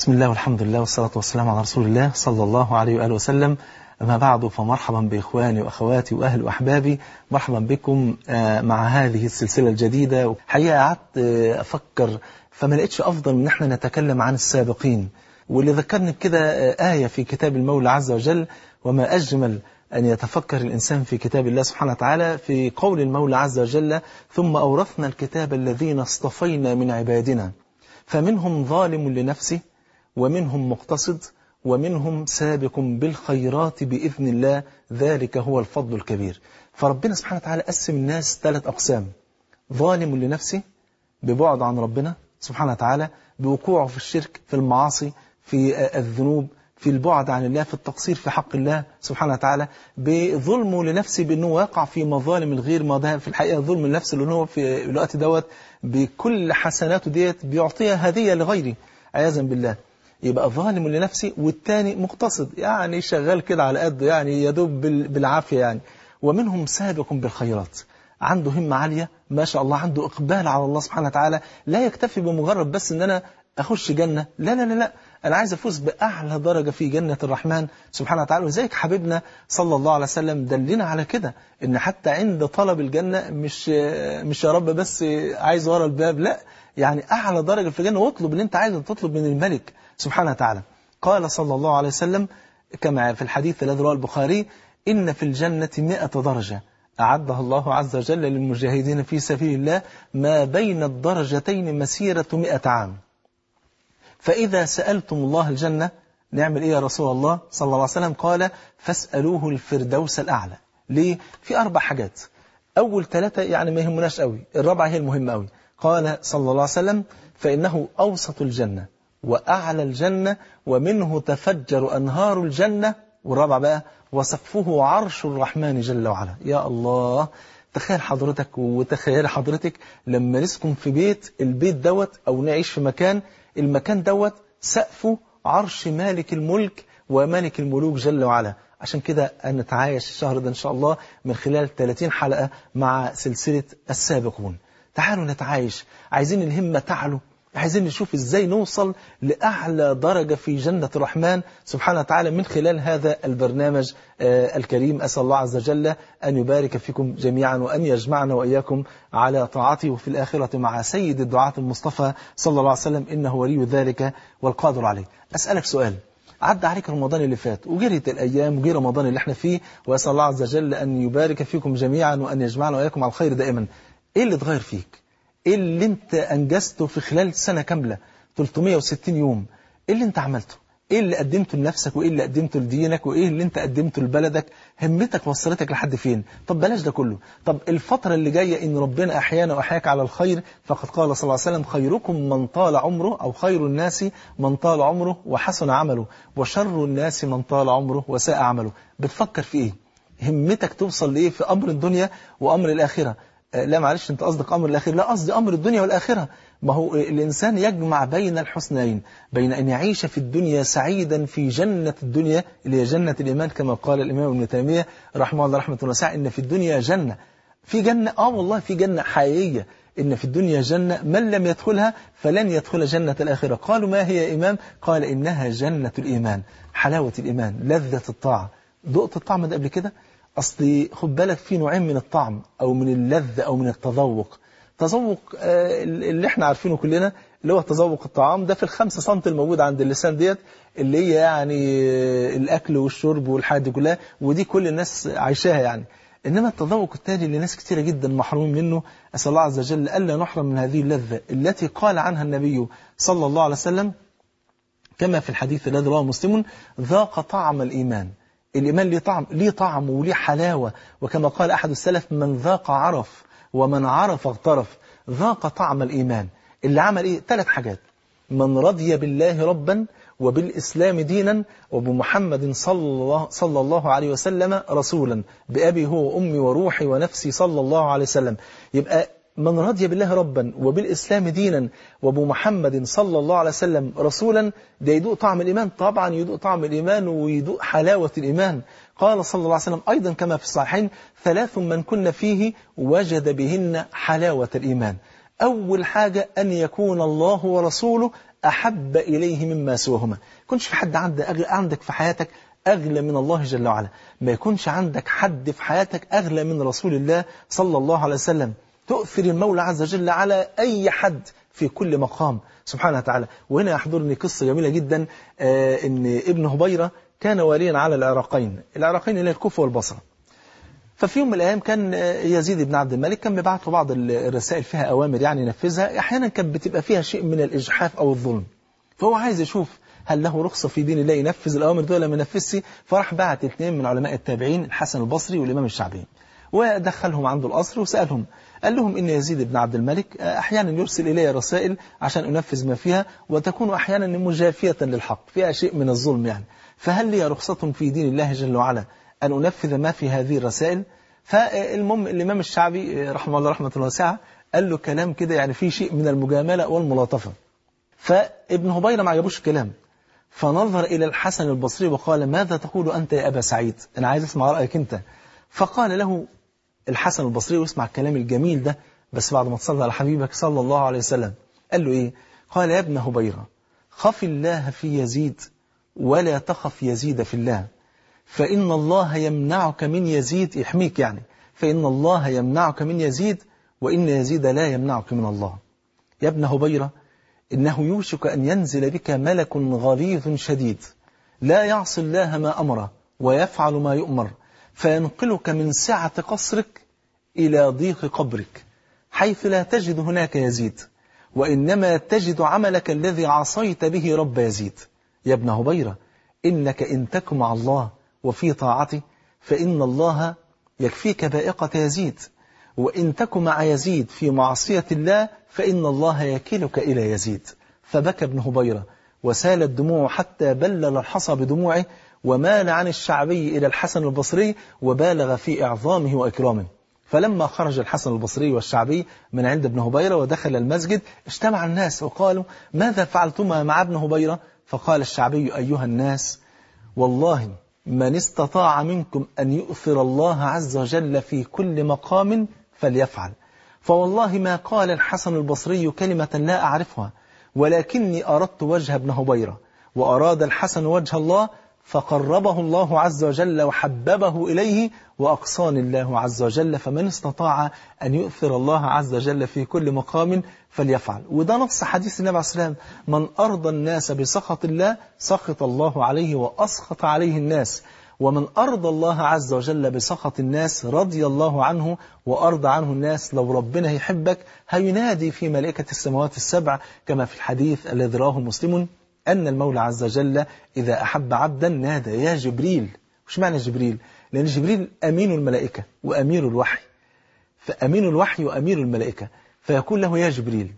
بسم الله والحمد لله والصلاة والسلام على رسول الله صلى الله عليه وآله وسلم أما بعد فمرحبا بإخواني وأخواتي وأهل وأحبابي مرحبا بكم مع هذه السلسلة الجديدة حقيقة قعدت أفكر فما لقيتش أفضل من احنا نتكلم عن السابقين واللي ذكرني بكده آية في كتاب المولى عز وجل وما أجمل أن يتفكر الإنسان في كتاب الله سبحانه وتعالى في قول المولى عز وجل ثم أورثنا الكتاب الذين اصطفينا من عبادنا فمنهم ظالم لنفسه ومنهم مقتصد ومنهم سابق بالخيرات بإذن الله ذلك هو الفضل الكبير فربنا سبحانه وتعالى قسم الناس ثلاث أقسام ظالم لنفسه ببعد عن ربنا سبحانه وتعالى بوقوعه في الشرك في المعاصي في الذنوب في البعد عن الله في التقصير في حق الله سبحانه وتعالى بظلمه لنفسه بأنه واقع في مظالم الغير ما ده في الحقيقة ظلم النفس لأنه هو في الوقت دوت بكل حسناته ديت بيعطيها هدية لغيره عياذا بالله يبقى ظالم لنفسه والتاني مقتصد يعني شغال كده على قده يعني يدوب بالعافية يعني ومنهم سابق بالخيرات عنده همة عالية ما شاء الله عنده إقبال على الله سبحانه وتعالى لا يكتفي بمجرد بس أن أنا أخش جنة لا لا لا لا أنا عايز أفوز بأعلى درجة في جنة الرحمن سبحانه وتعالى وزيك حبيبنا صلى الله عليه وسلم دلنا على كده إن حتى عند طلب الجنة مش مش يا رب بس عايز ورا الباب لا يعني أعلى درجة في الجنة واطلب اللي أنت عايزه تطلب من الملك سبحانه وتعالى قال صلى الله عليه وسلم كما في الحديث الذي رواه البخاري إن في الجنة مئة درجة أعدها الله عز وجل للمجاهدين في سبيل الله ما بين الدرجتين مسيرة مئة عام فإذا سألتم الله الجنة نعمل إيه يا رسول الله صلى الله عليه وسلم قال فاسألوه الفردوس الأعلى ليه؟ في أربع حاجات أول ثلاثة يعني ما يهمناش قوي الرابعة هي المهمة قوي قال صلى الله عليه وسلم فإنه أوسط الجنة وأعلى الجنة ومنه تفجر أنهار الجنة والرابع بقى وسقفه عرش الرحمن جل وعلا يا الله تخيل حضرتك وتخيل حضرتك لما نسكن في بيت البيت دوت أو نعيش في مكان المكان دوت سقفه عرش مالك الملك وملك الملوك جل وعلا عشان كده نتعايش الشهر ده إن شاء الله من خلال 30 حلقة مع سلسلة السابقون تعالوا نتعايش عايزين الهمة تعلو عايزين نشوف ازاي نوصل لأعلى درجة في جنة الرحمن سبحانه وتعالى من خلال هذا البرنامج الكريم أسأل الله عز وجل أن يبارك فيكم جميعا وأن يجمعنا وإياكم على طاعته وفي الآخرة مع سيد الدعاة المصطفى صلى الله عليه وسلم إنه ولي ذلك والقادر عليه أسألك سؤال عدى عليك رمضان اللي فات وجريت الأيام وجي رمضان اللي احنا فيه وأسأل الله عز وجل أن يبارك فيكم جميعا وأن يجمعنا وإياكم على الخير دائما إيه اللي اتغير فيك ايه اللي انت انجزته في خلال سنة كاملة 360 يوم ايه اللي انت عملته ايه اللي قدمته لنفسك وايه اللي قدمته لدينك وايه اللي انت قدمته لبلدك همتك وصلتك لحد فين طب بلاش ده كله طب الفترة اللي جاية ان ربنا احيانا واحياك على الخير فقد قال صلى الله عليه وسلم خيركم من طال عمره او خير الناس من طال عمره وحسن عمله وشر الناس من طال عمره وساء عمله بتفكر في ايه همتك توصل لايه في امر الدنيا وامر الاخره لا معلش انت قصدك امر الاخره لا قصدي امر الدنيا والاخره ما هو الانسان يجمع بين الحسنين بين ان يعيش في الدنيا سعيدا في جنه الدنيا اللي هي جنه الايمان كما قال الامام ابن تيميه رحمه الله رحمه واسعه ان في الدنيا جنه في جنه اه والله في جنه حقيقيه إن في الدنيا جنة من لم يدخلها فلن يدخل جنة الآخرة قالوا ما هي إمام قال إنها جنة الإيمان حلاوة الإيمان لذة الطاعة دقت الطعم ده قبل كده أصل خد بالك في نوعين من الطعم أو من اللذة أو من التذوق تذوق اللي احنا عارفينه كلنا اللي هو تذوق الطعام ده في الخمسة سنت الموجود عند اللسان ديت اللي هي يعني الأكل والشرب والحاجات دي كلها ودي كل الناس عايشاها يعني إنما التذوق التاني اللي ناس كتيرة جدا محرومين منه أسأل الله عز وجل ألا نحرم من هذه اللذة التي قال عنها النبي صلى الله عليه وسلم كما في الحديث الذي رواه مسلم ذاق طعم الإيمان الإيمان ليه طعم ليه طعم وليه حلاوة وكما قال أحد السلف من ذاق عرف ومن عرف اغترف ذاق طعم الإيمان اللي عمل إيه ثلاث حاجات من رضي بالله ربا وبالإسلام دينا وبمحمد صلى الله, صلى الله عليه وسلم رسولا بأبي هو وأمي وروحي ونفسي صلى الله عليه وسلم يبقى من رضي بالله ربا وبالإسلام دينا وبمحمد صلى الله عليه وسلم رسولا ده يدوق طعم الإيمان طبعا يدوق طعم الإيمان ويدوق حلاوة الإيمان قال صلى الله عليه وسلم أيضا كما في الصحيحين ثلاث من كن فيه وجد بهن حلاوة الإيمان أول حاجة أن يكون الله ورسوله أحب إليه مما سواهما يكونش في حد عندك في حياتك أغلى من الله جل وعلا ما يكونش عندك حد في حياتك أغلى من رسول الله صلى الله عليه وسلم تؤثر المولى عز وجل على أي حد في كل مقام سبحانه وتعالى وهنا يحضرني قصة جميلة جدا آه إن ابن هبيرة كان واليا على العراقين العراقين اللي الكوفة والبصرة ففي يوم من الأيام كان يزيد بن عبد الملك كان بيبعت له بعض الرسائل فيها أوامر يعني ينفذها أحيانا كانت بتبقى فيها شيء من الإجحاف أو الظلم فهو عايز يشوف هل له رخصة في دين الله ينفذ الأوامر دول ولا ما ينفذش فراح بعت اثنين من علماء التابعين الحسن البصري والإمام الشعبي ودخلهم عنده القصر وسألهم قال لهم إن يزيد بن عبد الملك أحيانا يرسل إلي رسائل عشان أنفذ ما فيها وتكون أحيانا مجافية للحق فيها شيء من الظلم يعني فهل لي رخصة في دين الله جل وعلا أن أنفذ ما في هذه الرسائل فالمهم الإمام الشعبي رحمه الله رحمة الله واسعة قال له كلام كده يعني فيه شيء من المجاملة والملاطفة فابن هبيرة ما عجبوش الكلام فنظر إلى الحسن البصري وقال ماذا تقول أنت يا أبا سعيد أنا عايز أسمع رأيك أنت فقال له الحسن البصري واسمع الكلام الجميل ده بس بعد ما تصلى على حبيبك صلى الله عليه وسلم قال له إيه قال يا ابن هبيرة خف الله في يزيد ولا تخف يزيد في الله فإن الله يمنعك من يزيد يحميك يعني فإن الله يمنعك من يزيد وإن يزيد لا يمنعك من الله يا ابن هبيرة إنه يوشك أن ينزل بك ملك غليظ شديد لا يعصي الله ما أمره ويفعل ما يؤمر فينقلك من سعة قصرك إلى ضيق قبرك حيث لا تجد هناك يزيد وإنما تجد عملك الذي عصيت به رب يزيد يا ابن هبيرة إنك إن تك مع الله وفي طاعته فإن الله يكفيك بائقة يزيد وإن تك مع يزيد في معصية الله فإن الله يكلك إلى يزيد فبكى ابن هبيرة وسالت دموعه حتى بلل الحصى بدموعه ومال عن الشعبي إلى الحسن البصري وبالغ في إعظامه وإكرامه فلما خرج الحسن البصري والشعبي من عند ابن هبيرة ودخل المسجد اجتمع الناس وقالوا ماذا فعلتما مع ابن هبيرة فقال الشعبي أيها الناس والله من استطاع منكم أن يؤثر الله عز وجل في كل مقام فليفعل فوالله ما قال الحسن البصري كلمة لا أعرفها ولكني أردت وجه ابن هبيرة وأراد الحسن وجه الله فقربه الله عز وجل وحببه إليه وأقصاني الله عز وجل فمن استطاع أن يؤثر الله عز وجل في كل مقام فليفعل وده نص حديث النبي عليه السلام من أرضى الناس بسخط الله سخط الله عليه وأسخط عليه الناس ومن أرضى الله عز وجل بسخط الناس رضي الله عنه وأرضى عنه الناس لو ربنا يحبك هينادي في ملائكة السماوات السبع كما في الحديث الذي رواه مسلم أن المولى عز وجل إذا أحب عبدا نادى يا جبريل وش معنى جبريل لأن جبريل أمين الملائكة وأمير الوحي فأمين الوحي وأمير الملائكة فيقول له يا جبريل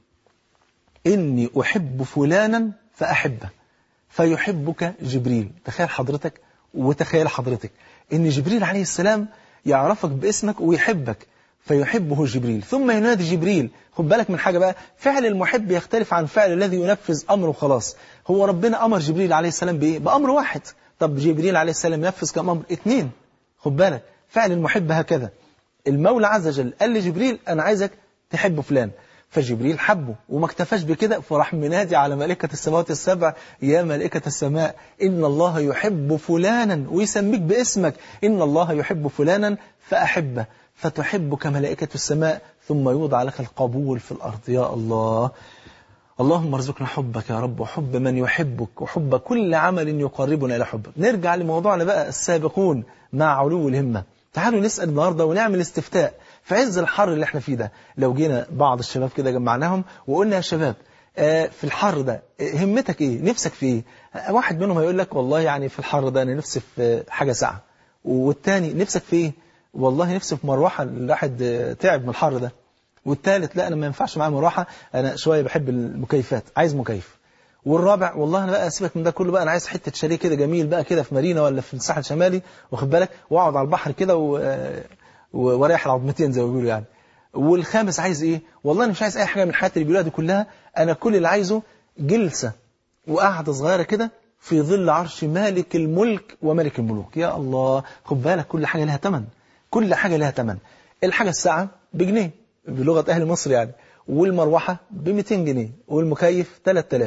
إني أحب فلانا فأحبه فيحبك جبريل تخيل حضرتك وتخيل حضرتك إن جبريل عليه السلام يعرفك باسمك ويحبك فيحبه جبريل ثم ينادي جبريل خد بالك من حاجة بقى فعل المحب يختلف عن فعل الذي ينفذ أمره خلاص هو ربنا أمر جبريل عليه السلام بإيه بأمر واحد طب جبريل عليه السلام ينفذ كم أمر اثنين خد بالك فعل المحب هكذا المولى عز وجل قال لجبريل أنا عايزك تحب فلان فجبريل حبه وما اكتفاش بكده فراح منادي على ملائكة السماوات السبع يا ملائكة السماء إن الله يحب فلانا ويسميك باسمك إن الله يحب فلانا فأحبه فتحبك ملائكة السماء ثم يوضع لك القبول في الأرض يا الله اللهم ارزقنا حبك يا رب وحب من يحبك وحب كل عمل يقربنا إلى حبك نرجع لموضوعنا بقى السابقون مع علو الهمة تعالوا نسأل النهاردة ونعمل استفتاء في عز الحر اللي احنا فيه ده لو جينا بعض الشباب كده جمعناهم وقلنا يا شباب في الحر ده همتك ايه نفسك في ايه واحد منهم هيقول لك والله يعني في الحر ده انا نفسي في حاجة ساعة والتاني نفسك في ايه والله نفسي في مروحة الواحد تعب من الحر ده والثالث لا انا ما ينفعش معايا مروحة انا شوية بحب المكيفات عايز مكيف والرابع والله انا بقى سيبك من ده كله بقى انا عايز حته شاليه كده جميل بقى كده في مارينا ولا في الساحل الشمالي واخد بالك واقعد على البحر كده و... ورايح العظمتين زي ما بيقولوا يعني والخامس عايز ايه والله انا مش عايز اي حاجه من الحياه اللي بيقولها دي كلها انا كل اللي عايزه جلسه وقعده صغيره كده في ظل عرش مالك الملك وملك الملوك يا الله خد بالك كل حاجه لها ثمن كل حاجه لها ثمن الحاجه الساعه بجنيه بلغه اهل مصر يعني والمروحه ب 200 جنيه والمكيف 3000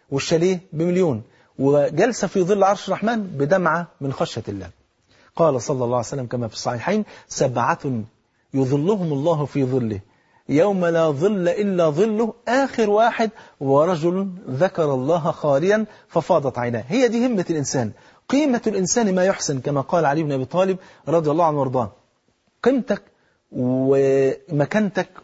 والشاليه بمليون وجلسة في ظل عرش الرحمن بدمعة من خشية الله قال صلى الله عليه وسلم كما في الصحيحين سبعة يظلهم الله في ظله يوم لا ظل إلا ظله آخر واحد ورجل ذكر الله خاليا ففاضت عيناه هي دي همة الإنسان قيمة الإنسان ما يحسن كما قال علي بن أبي طالب رضي الله عنه وارضاه قيمتك ومكانتك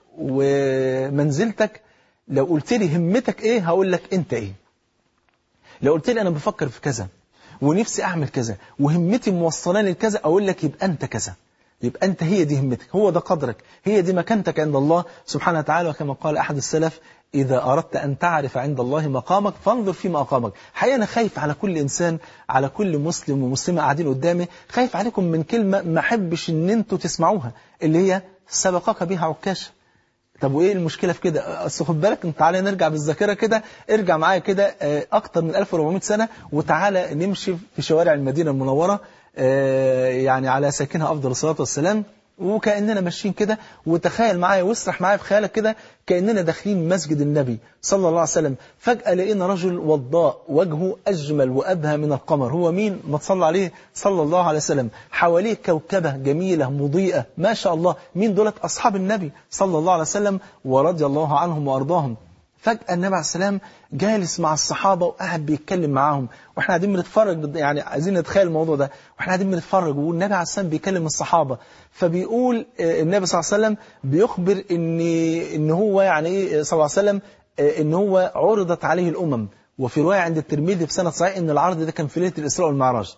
ومنزلتك لو قلت لي همتك ايه هقول لك انت ايه لو قلت لي انا بفكر في كذا ونفسي اعمل كذا وهمتي موصلاني لكذا اقول لك يبقى انت كذا يبقى أنت هي دي همتك هو ده قدرك هي دي مكانتك عند الله سبحانه وتعالى وكما قال أحد السلف إذا أردت أن تعرف عند الله مقامك فانظر في مقامك حقيقة أنا خايف على كل إنسان على كل مسلم ومسلمة قاعدين قدامي خايف عليكم من كلمة ما أحبش إن أنتوا تسمعوها اللي هي سبقك بها عكاشة طب وايه المشكله في كده اصل خد بالك انت تعالى نرجع بالذاكره كده ارجع معايا كده اكتر من 1400 سنه وتعالى نمشي في شوارع المدينه المنوره يعني على ساكنها أفضل الصلاة والسلام وكأننا ماشيين كده وتخيل معايا واسرح معايا في خيالك كده كأننا داخلين مسجد النبي صلى الله عليه وسلم فجأة لقينا رجل وضاء وجهه أجمل وأبهى من القمر هو مين ما تصلى عليه صلى الله عليه وسلم حواليه كوكبة جميلة مضيئة ما شاء الله مين دولت أصحاب النبي صلى الله عليه وسلم ورضي الله عنهم وأرضاهم فجأة النبي عليه السلام جالس مع الصحابة وقاعد بيتكلم معاهم واحنا قاعدين بنتفرج يعني عايزين نتخيل الموضوع ده واحنا قاعدين بنتفرج والنبي عليه السلام بيكلم الصحابة فبيقول النبي صلى الله عليه وسلم بيخبر ان ان هو يعني ايه صلى الله عليه وسلم ان هو عرضت عليه الامم وفي رواية عند الترمذي بسند صحيح ان العرض ده كان في ليلة الإسراء والمعراج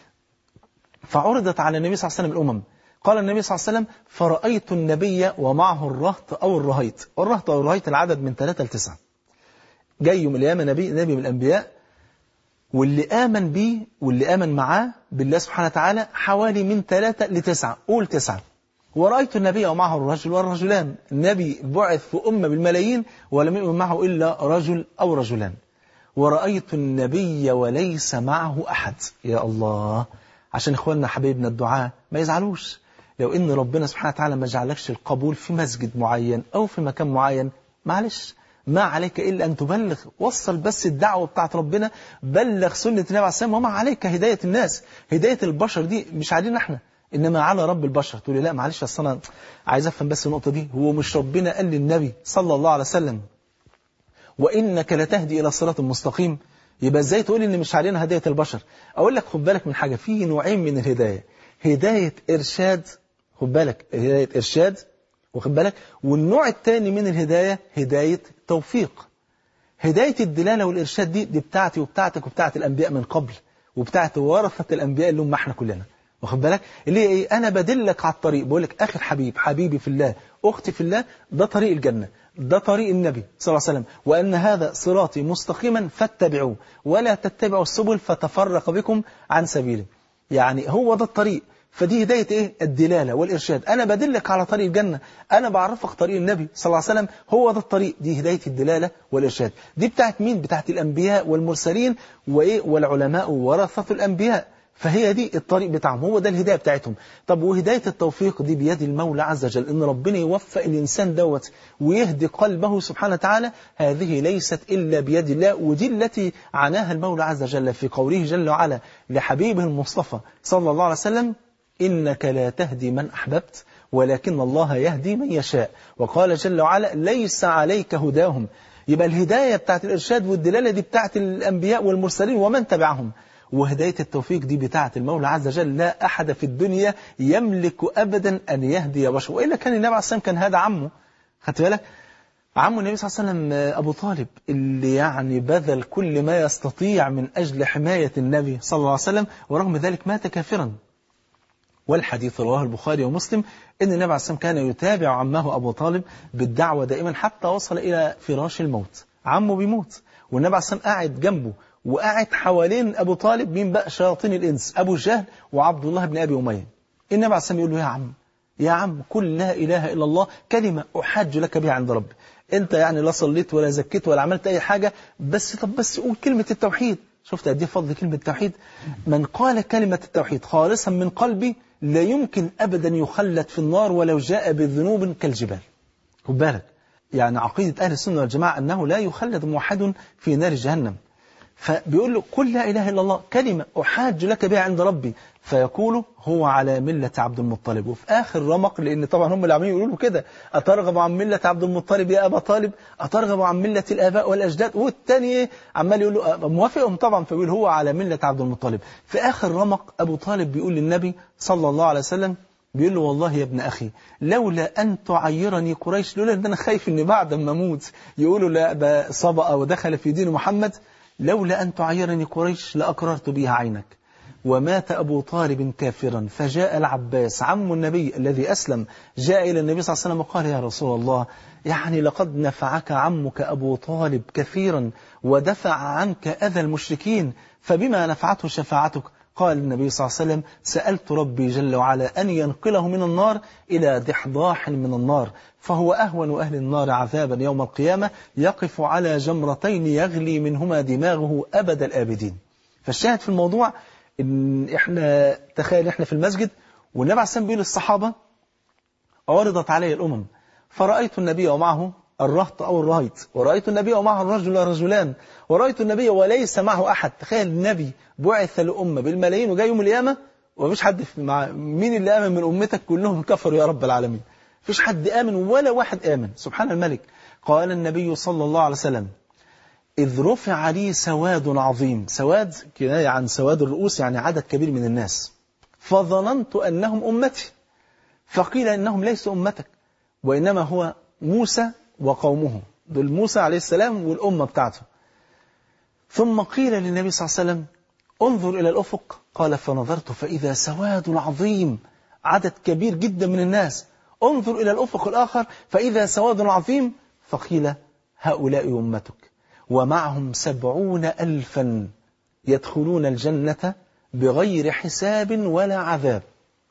فعرضت على النبي صلى الله عليه وسلم الأمم قال النبي صلى الله عليه وسلم فرأيت النبي ومعه الرهط أو الرهيط والرهط أو الرهيط العدد من ثلاثة لتسعة جاي يوم القيامة نبي نبي من الأنبياء واللي آمن بيه واللي آمن معاه بالله سبحانه وتعالى حوالي من ثلاثة لتسعة قول تسعة ورأيت النبي ومعه الرجل والرجلان النبي بعث في أمة بالملايين ولم يؤمن معه إلا رجل أو رجلان ورأيت النبي وليس معه أحد يا الله عشان إخواننا حبايبنا الدعاء ما يزعلوش لو إن ربنا سبحانه وتعالى ما جعلكش القبول في مسجد معين أو في مكان معين معلش ما عليك إلا أن تبلغ وصل بس الدعوة بتاعت ربنا بلغ سنة النبي عليه السلام وما عليك هداية الناس هداية البشر دي مش علينا احنا إنما على رب البشر تقول لي لا معلش أصل أنا عايز أفهم بس النقطة دي هو مش ربنا قال للنبي صلى الله عليه وسلم وإنك لتهدي إلى صراط مستقيم يبقى ازاي تقول ان مش علينا هداية البشر اقول لك خد بالك من حاجة في نوعين من الهداية هداية ارشاد خد بالك هداية ارشاد واخد بالك والنوع الثاني من الهداية هداية توفيق هداية الدلالة والإرشاد دي دي بتاعتي وبتاعتك وبتاعت الأنبياء من قبل وبتاعت ورثة الأنبياء اللي هم احنا كلنا واخد بالك اللي هي ايه انا بدلك على الطريق بقول لك اخر حبيب حبيبي في الله اختي في الله ده طريق الجنه ده طريق النبي صلى الله عليه وسلم وان هذا صراطي مستقيما فاتبعوه ولا تتبعوا السبل فتفرق بكم عن سبيله يعني هو ده الطريق فدي هداية إيه؟ الدلالة والإرشاد أنا بدلك على طريق الجنة أنا بعرفك طريق النبي صلى الله عليه وسلم هو ده الطريق دي هداية الدلالة والإرشاد دي بتاعت مين؟ بتاعت الأنبياء والمرسلين وإيه؟ والعلماء ورثة الأنبياء فهي دي الطريق بتاعهم هو ده الهداية بتاعتهم طب وهداية التوفيق دي بيد المولى عز وجل إن ربنا يوفق الإنسان دوت ويهدي قلبه سبحانه وتعالى هذه ليست إلا بيد الله ودي التي عناها المولى عز وجل في قوله جل وعلا لحبيبه المصطفى صلى الله عليه وسلم إنك لا تهدي من أحببت ولكن الله يهدي من يشاء وقال جل وعلا ليس عليك هداهم يبقى الهداية بتاعت الإرشاد والدلالة دي بتاعت الأنبياء والمرسلين ومن تبعهم وهداية التوفيق دي بتاعت المولى عز وجل لا أحد في الدنيا يملك أبدا أن يهدي بشر وإلا كان النبي عليه الصلاة والسلام كان هذا عمه خدت بالك عمه النبي صلى الله عليه وسلم أبو طالب اللي يعني بذل كل ما يستطيع من أجل حماية النبي صلى الله عليه وسلم ورغم ذلك مات كافرا والحديث رواه البخاري ومسلم أن النبي عليه الصلاة والسلام كان يتابع عمه أبو طالب بالدعوة دائما حتى وصل إلى فراش الموت عمه بيموت والنبي عليه الصلاة والسلام قاعد جنبه وقاعد حوالين أبو طالب مين بقى شياطين الإنس أبو جهل وعبد الله بن أبي أمية النبي عليه الصلاة يقول له يا عم يا عم كل لا إله إلا الله كلمة أحاج لك بها عند ربي أنت يعني لا صليت ولا زكيت ولا عملت أي حاجة بس طب بس قول كلمة التوحيد شفت قد ايه فضل كلمة التوحيد من قال كلمة التوحيد خالصا من قلبي لا يمكن أبدا يخلد في النار ولو جاء بذنوب كالجبال خد بالك يعني عقيدة أهل السنة والجماعة أنه لا يخلد موحد في نار جهنم فبيقول له قل لا إله إلا الله كلمة أحاج لك بها عند ربي فيقول هو على ملة عبد المطلب وفي آخر رمق لأن طبعا هم اللي عاملين يقولوا له كده أترغب عن ملة عبد المطلب يا أبا طالب أترغب عن ملة الآباء والأجداد والتاني عمال يقول له موافقهم طبعا فبيقول هو على ملة عبد المطلب في آخر رمق أبو طالب بيقول للنبي صلى الله عليه وسلم بيقول له والله يا ابن أخي لولا أن تعيرني قريش لولا أن أنا خايف أن بعد ما أموت يقولوا لا ده صبأ ودخل في دين محمد لولا أن تعيرني قريش لأقررت بها عينك ومات أبو طالب كافرا فجاء العباس عم النبي الذي أسلم جاء إلى النبي صلى الله عليه وسلم وقال يا رسول الله يعني لقد نفعك عمك أبو طالب كثيرا ودفع عنك أذى المشركين فبما نفعته شفاعتك قال النبي صلى الله عليه وسلم سألت ربي جل وعلا أن ينقله من النار إلى ضحضاح من النار فهو أهون أهل النار عذابا يوم القيامة يقف على جمرتين يغلي منهما دماغه أبد الآبدين فالشاهد في الموضوع إن إحنا تخيل إحنا في المسجد والنبي عليه السلام بيقول للصحابة عرضت علي الأمم فرأيت النبي ومعه الرهط أو الرهيط ورأيت النبي ومعه الرجل والرجلان ورأيت النبي وليس معه أحد تخيل النبي بعث لأمة بالملايين وجاي يوم القيامة ومفيش حد مع مين اللي آمن من أمتك كلهم كفروا يا رب العالمين مفيش حد آمن ولا واحد آمن سبحان الملك قال النبي صلى الله عليه وسلم إذ رفع لي سواد عظيم سواد كناية عن سواد الرؤوس يعني عدد كبير من الناس فظننت أنهم أمتي فقيل إنهم ليسوا أمتك وإنما هو موسى وقومه دول موسى عليه السلام والأمة بتاعته ثم قيل للنبي صلى الله عليه وسلم انظر إلى الأفق قال فنظرت فإذا سواد عظيم عدد كبير جدا من الناس انظر إلى الأفق الآخر فإذا سواد عظيم فقيل هؤلاء أمتك ومعهم سبعون ألفا يدخلون الجنة بغير حساب ولا عذاب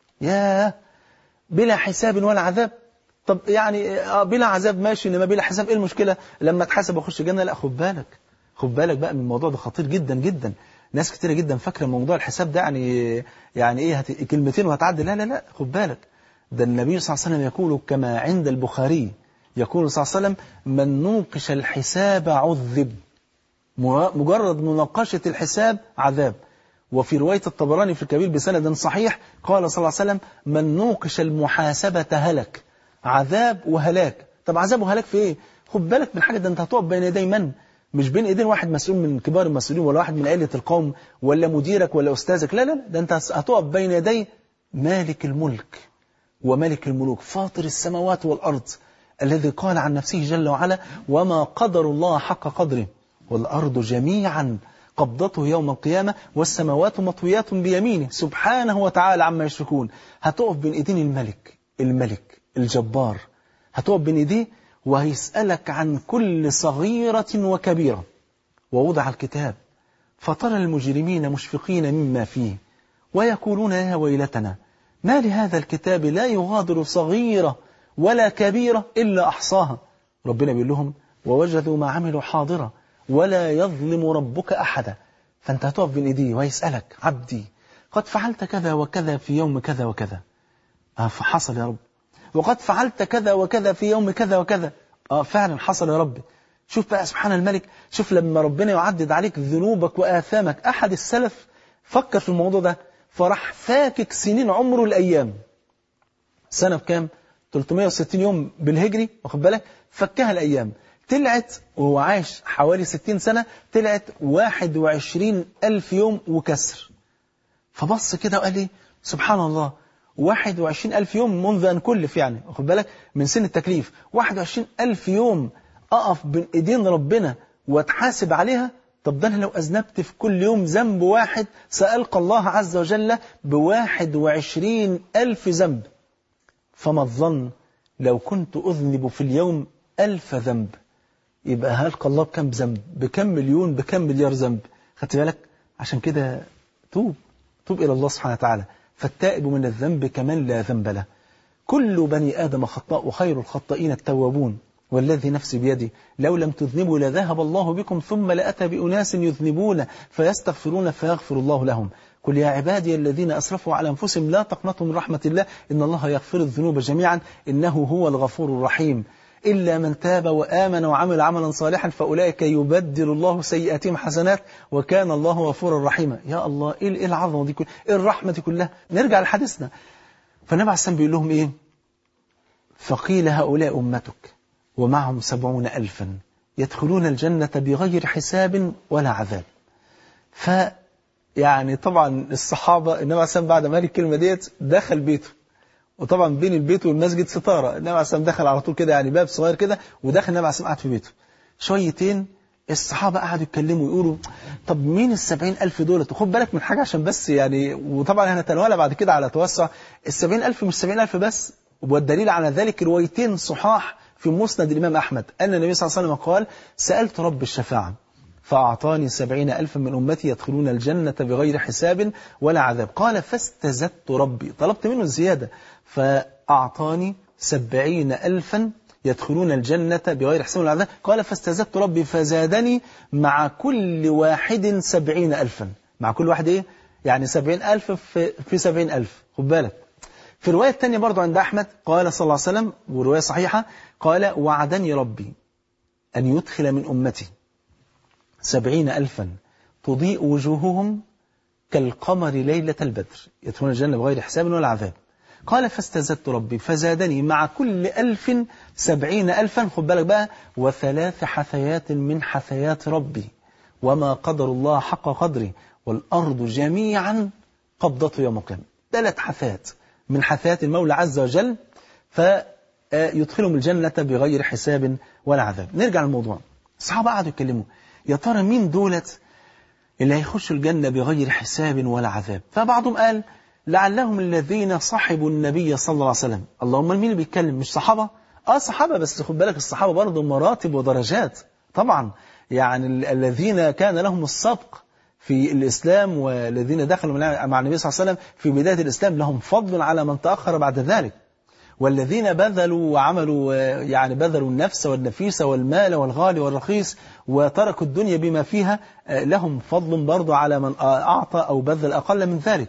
يا بلا حساب ولا عذاب طب يعني بلا عذاب ماشي انما بلا حساب ايه المشكله لما اتحاسب واخش الجنه لا خد بالك خد بالك بقى من الموضوع ده خطير جدا جدا ناس كتيره جدا فاكره موضوع الحساب ده يعني يعني ايه هت... كلمتين وهتعدي لا لا لا خد بالك ده النبي صلى الله عليه وسلم يقول كما عند البخاري يقول صلى الله عليه وسلم من نوقش الحساب عذب مجرد مناقشه الحساب عذاب وفي رواية الطبراني في الكبير بسند صحيح قال صلى الله عليه وسلم من نوقش المحاسبة هلك عذاب وهلاك طب عذاب وهلاك في ايه خد بالك من حاجة ده انت هتقف بين يدي من مش بين ايدين واحد مسؤول من كبار المسؤولين ولا واحد من عائلة القوم ولا مديرك ولا أستاذك لا لا ده انت هتقف بين يدي مالك الملك وملك الملوك فاطر السماوات والأرض الذي قال عن نفسه جل وعلا وما قدر الله حق قدره والأرض جميعا قبضته يوم القيامة والسماوات مطويات بيمينه سبحانه وتعالى عما يشركون هتقف بين ايدين الملك الملك الجبار هتقف بين ايديه وهيسألك عن كل صغيرة وكبيرة ووضع الكتاب فترى المجرمين مشفقين مما فيه ويقولون يا ويلتنا ما لهذا الكتاب لا يغادر صغيرة ولا كبيرة إلا أحصاها ربنا بيقول لهم ووجدوا ما عملوا حاضرة ولا يظلم ربك أحدا فأنت هتقف بين إيديه ويسألك عبدي قد فعلت كذا وكذا في يوم كذا وكذا آه فحصل يا رب وقد فعلت كذا وكذا في يوم كذا وكذا آه فعلا حصل يا رب شوف بقى سبحان الملك شوف لما ربنا يعدد عليك ذنوبك وآثامك أحد السلف فكر في الموضوع ده فراح فاكك سنين عمره الأيام سنة بكام 360 يوم بالهجري واخد بالك فكها الأيام طلعت وهو عايش حوالي 60 سنة طلعت 21 ألف يوم وكسر فبص كده وقال لي سبحان الله 21 ألف يوم منذ أن كلف يعني واخد بالك من سن التكليف 21 ألف يوم أقف بين إيدين ربنا واتحاسب عليها طب ده أنا لو أذنبت في كل يوم ذنب واحد سألقى الله عز وجل بواحد وعشرين ألف ذنب فما الظن لو كنت أذنب في اليوم ألف ذنب يبقى هلقى الله بكم ذنب بكم مليون بكم مليار ذنب خدت بالك عشان كده توب توب إلى الله سبحانه وتعالى فالتائب من الذنب كمن لا ذنب له كل بني آدم خطاء وخير الخطائين التوابون والذي نفسي بيدي لو لم تذنبوا لذهب الله بكم ثم لأتى بأناس يذنبون فيستغفرون فيغفر الله لهم قل يا عبادي الذين أسرفوا على أنفسهم لا تقنطوا من رحمة الله إن الله يغفر الذنوب جميعا إنه هو الغفور الرحيم إلا من تاب وآمن وعمل عملا صالحا فأولئك يبدل الله سيئاتهم حسنات وكان الله غفورا رحيما يا الله إيه إيه العظمة دي كلها إيه الرحمة دي كلها نرجع لحديثنا فالنبي عليه السلام بيقول لهم إيه فقيل هؤلاء أمتك ومعهم سبعون ألفا يدخلون الجنة بغير حساب ولا عذاب ف يعني طبعا الصحابة النبي عليه السلام بعد ما قال الكلمة ديت دخل بيته وطبعا بين البيت والمسجد ستارة النبي عليه السلام دخل على طول كده يعني باب صغير كده ودخل النبي عليه السلام قعد في بيته شويتين الصحابة قعدوا يتكلموا ويقولوا طب مين السبعين ألف دولت وخد بالك من حاجة عشان بس يعني وطبعا هنتناولها بعد كده على توسع السبعين ألف مش سبعين ألف بس والدليل على ذلك روايتين صحاح في مسند الإمام أحمد أن النبي صلى الله عليه وسلم قال سألت رب الشفاعة فأعطاني سبعين ألفا من أمتي يدخلون الجنة بغير حساب ولا عذاب قال فاستزدت ربي طلبت منه الزيادة فأعطاني سبعين ألفا يدخلون الجنة بغير حساب ولا عذاب قال فاستزدت ربي فزادني مع كل واحد سبعين ألفا مع كل واحد إيه؟ يعني سبعين ألف في, في سبعين ألف خد بالك في الرواية الثانية برضو عند أحمد قال صلى الله عليه وسلم ورواية صحيحة قال وعدني ربي أن يدخل من أمتي سبعين ألفا تضيء وجوههم كالقمر ليلة البدر يدخلون الجنة بغير حساب ولا عذاب قال فاستزدت ربي فزادني مع كل ألف سبعين ألفا خد بالك بقى وثلاث حثيات من حثيات ربي وما قدر الله حق قدره والأرض جميعا قبضته يوم القيامة ثلاث حثيات من حثيات المولى عز وجل فيدخلهم الجنة بغير حساب ولا عذاب نرجع للموضوع الصحابة قعدوا يتكلموا يا ترى مين دولت اللي هيخشوا الجنة بغير حساب ولا عذاب فبعضهم قال لعلهم الذين صحبوا النبي صلى الله عليه وسلم اللهم مين اللي بيتكلم مش صحابة اه صحابة بس خد بالك الصحابة برضه مراتب ودرجات طبعا يعني الذين كان لهم السبق في الإسلام والذين دخلوا مع النبي صلى الله عليه وسلم في بداية الإسلام لهم فضل على من تأخر بعد ذلك والذين بذلوا وعملوا يعني بذلوا النفس والنفيس والمال والغالي والرخيص وتركوا الدنيا بما فيها لهم فضل برضو على من أعطى أو بذل أقل من ذلك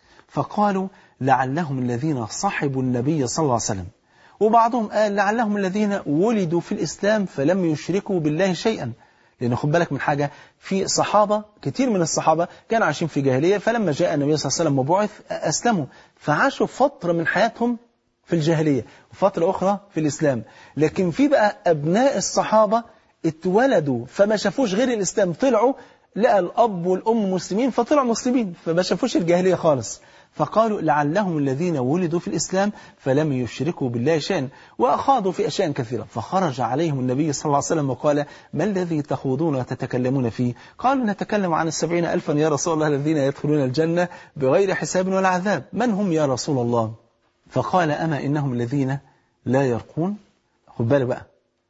فقالوا لعلهم الذين صحبوا النبي صلى الله عليه وسلم وبعضهم قال لعلهم الذين ولدوا في الإسلام فلم يشركوا بالله شيئا لأن خد بالك من حاجة في صحابة كتير من الصحابة كانوا عايشين في جاهلية فلما جاء النبي صلى الله عليه وسلم وبعث أسلموا فعاشوا فترة من حياتهم في الجاهلية وفترة أخرى في الإسلام لكن في بقى أبناء الصحابة اتولدوا فما شافوش غير الإسلام طلعوا لقى الأب والأم مسلمين فطلعوا مسلمين فما شافوش الجاهلية خالص فقالوا لعلهم الذين ولدوا في الإسلام فلم يشركوا بالله شيئا وأخاضوا في أشياء كثيرة فخرج عليهم النبي صلى الله عليه وسلم وقال ما الذي تخوضون وتتكلمون فيه قالوا نتكلم عن السبعين ألفا يا رسول الله الذين يدخلون الجنة بغير حساب ولا عذاب من هم يا رسول الله فقال أما إنهم الذين لا يرقون خد بالك بقى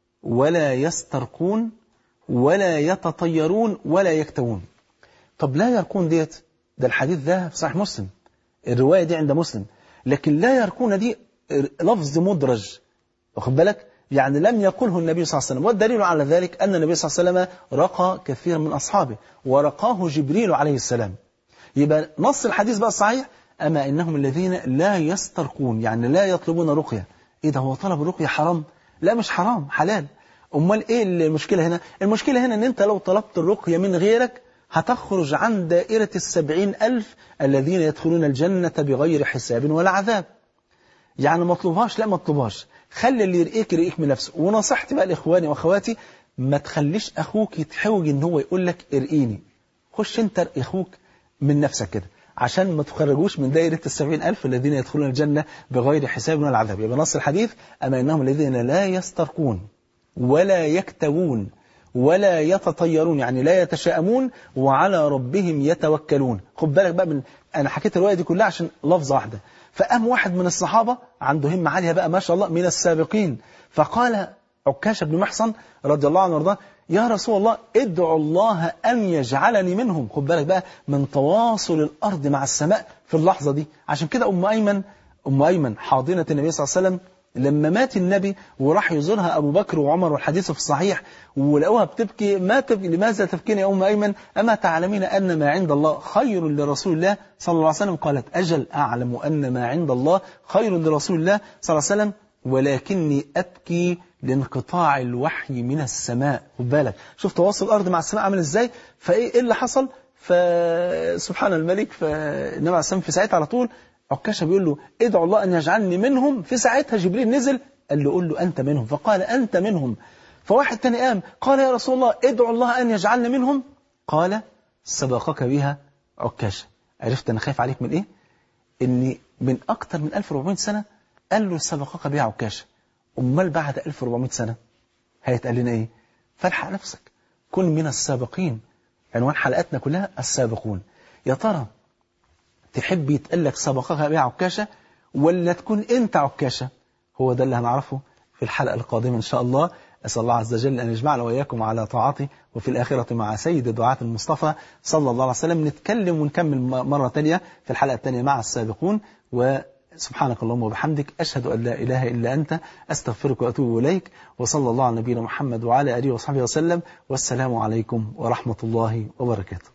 ولا يسترقون ولا يتطيرون ولا يكتوون طب لا يرقون ديت ده الحديث ده في صحيح مسلم الرواية دي عند مسلم لكن لا يرقون دي لفظ مدرج واخد بالك يعني لم يقله النبي صلى الله عليه وسلم والدليل على ذلك أن النبي صلى الله عليه وسلم رقى كثيرا من أصحابه ورقاه جبريل عليه السلام يبقى نص الحديث بقى صحيح أما إنهم الذين لا يسترقون يعني لا يطلبون رقية إيه ده هو طلب الرقية حرام لا مش حرام حلال أمال إيه المشكلة هنا المشكلة هنا أن أنت لو طلبت الرقية من غيرك هتخرج عن دائرة السبعين ألف الذين يدخلون الجنة بغير حساب ولا عذاب يعني ما طلبهاش لا ما طلبهاش خلي اللي يرقيك يرقيك من نفسه ونصيحتي بقى لإخواني وأخواتي ما تخليش أخوك يتحوج إن هو يقول لك ارقيني خش أنت ارقي أخوك من نفسك كده عشان ما تخرجوش من دائرة السبعين ألف الذين يدخلون الجنة بغير حساب ولا عذاب يبقى نص الحديث أما إنهم الذين لا يسترقون ولا يكتوون ولا يتطيرون يعني لا يتشاءمون وعلى ربهم يتوكلون خد بالك بقى من أنا حكيت الرواية دي كلها عشان لفظة واحدة فقام واحد من الصحابة عنده همة عالية بقى ما شاء الله من السابقين فقال عكاشة بن محصن رضي الله عنه وارضاه يا رسول الله ادعو الله أن يجعلني منهم خد بالك بقى من تواصل الأرض مع السماء في اللحظة دي عشان كده أم أيمن أم أيمن حاضنة النبي صلى الله عليه وسلم لما مات النبي وراح يزورها أبو بكر وعمر والحديث في الصحيح ولقوها بتبكي ما تبكي لماذا تبكين يا أم أيمن أما تعلمين أن ما عند الله خير لرسول الله صلى الله عليه وسلم قالت أجل أعلم أن ما عند الله خير لرسول الله صلى الله عليه وسلم ولكني أبكي لانقطاع الوحي من السماء خد بالك شوف تواصل الأرض مع السماء عامل إزاي فإيه إيه اللي حصل فسبحان الملك فالنبي عليه السلام في ساعتها على طول عكاشة بيقول له ادعو الله أن يجعلني منهم في ساعتها جبريل نزل قال له قول له أنت منهم فقال أنت منهم فواحد تاني قام قال يا رسول الله ادعو الله أن يجعلني منهم قال سبقك بها عكاشة عرفت أنا خايف عليك من إيه إن من أكتر من 1400 سنة قال له سبقك بها عكاشة أمال بعد 1400 سنة هيتقال لنا إيه فالحق نفسك كن من السابقين عنوان حلقاتنا كلها السابقون يا ترى تحب يتقال لك سبقك بها عكاشة ولا تكون أنت عكاشة هو ده اللي هنعرفه في الحلقة القادمة إن شاء الله أسأل الله عز وجل أن يجمعنا وإياكم على طاعته وفي الآخرة مع سيد دعاة المصطفى صلى الله عليه وسلم نتكلم ونكمل مرة تانية في الحلقة التانية مع السابقون وسبحانك اللهم وبحمدك أشهد أن لا إله إلا أنت أستغفرك وأتوب إليك وصلى الله على نبينا محمد وعلى آله وصحبه وسلم والسلام عليكم ورحمة الله وبركاته